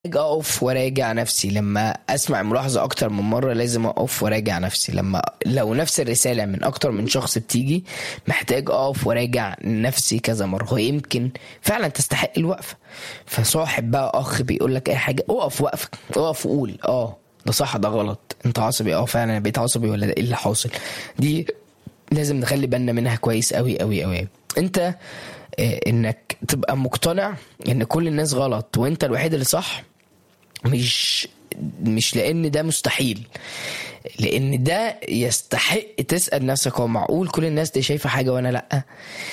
اقف وراجع نفسي لما اسمع ملاحظه اكتر من مره لازم اقف وراجع نفسي لما لو نفس الرساله من اكتر من شخص بتيجي محتاج اقف وراجع نفسي كذا مره ويمكن فعلا تستحق الوقفه فصاحب بقى اخ بيقول لك اي حاجه اقف وقفك اقف وقول اه ده صح ده غلط انت عصبي اه فعلا انا بقيت عصبي ولا ده ايه اللي حاصل دي لازم نخلي بالنا منها كويس قوي قوي قوي انت آه، انك تبقى مقتنع ان كل الناس غلط وانت الوحيد اللي صح مش مش لان ده مستحيل لان ده يستحق تسال نفسك هو معقول كل الناس دي شايفه حاجه وانا لا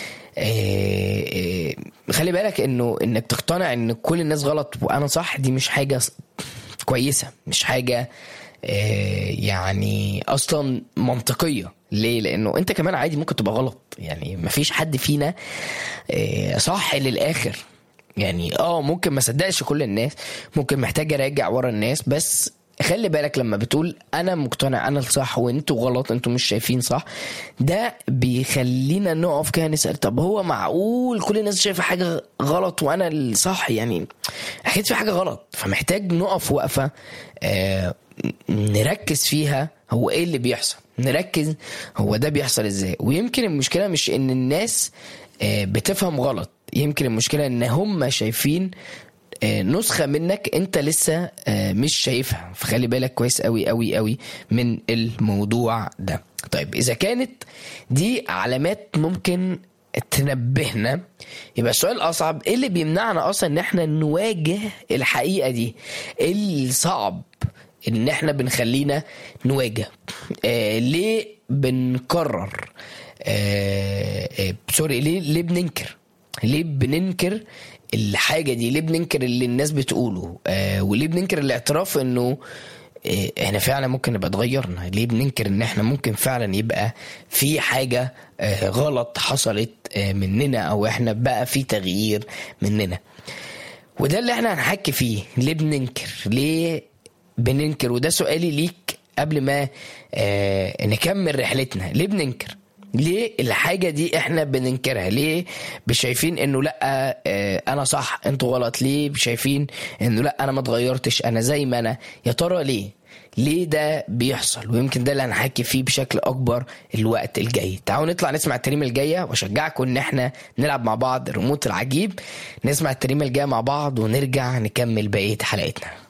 آه، آه، خلي بالك انه انك تقتنع ان كل الناس غلط وانا صح دي مش حاجه س- كويسه مش حاجه آه، يعني اصلا منطقيه ليه لانه انت كمان عادي ممكن تبقى غلط يعني مفيش حد فينا آه، صح للاخر يعني اه ممكن ما صدقش كل الناس ممكن محتاج اراجع ورا الناس بس خلي بالك لما بتقول انا مقتنع انا الصح وانتوا غلط انتوا مش شايفين صح ده بيخلينا نقف كده نسال طب هو معقول كل الناس شايفه حاجه غلط وانا الصح يعني اكيد في حاجه غلط فمحتاج نقف وقفه آه نركز فيها هو ايه اللي بيحصل نركز هو ده بيحصل ازاي ويمكن المشكله مش ان الناس آه، بتفهم غلط يمكن المشكله ان هم شايفين آه، نسخه منك انت لسه آه، مش شايفها فخلي بالك كويس قوي قوي قوي من الموضوع ده طيب اذا كانت دي علامات ممكن تنبهنا يبقى السؤال الاصعب ايه اللي بيمنعنا اصلا ان احنا نواجه الحقيقه دي ايه الصعب ان احنا بنخلينا نواجه آه ليه بنكرر آه آه سوري ليه ليه بننكر ليه بننكر الحاجه دي ليه بننكر اللي الناس بتقوله آه وليه بننكر الاعتراف انه آه، احنا فعلا ممكن نبقى اتغيرنا ليه بننكر ان احنا ممكن فعلا يبقى في حاجه آه غلط حصلت آه مننا او احنا بقى في تغيير مننا وده اللي احنا هنحكي فيه ليه بننكر ليه بننكر وده سؤالي ليك قبل ما آه نكمل رحلتنا ليه بننكر ليه الحاجة دي احنا بننكرها ليه مش شايفين انه لا آه انا صح انتوا غلط ليه مش شايفين انه لا انا ما اتغيرتش انا زي ما انا يا ترى ليه ليه ده بيحصل ويمكن ده اللي هنحكي فيه بشكل اكبر الوقت الجاي تعالوا نطلع نسمع التريمه الجايه واشجعكم ان احنا نلعب مع بعض ريموت العجيب نسمع التريمه الجايه مع بعض ونرجع نكمل بقيه حلقتنا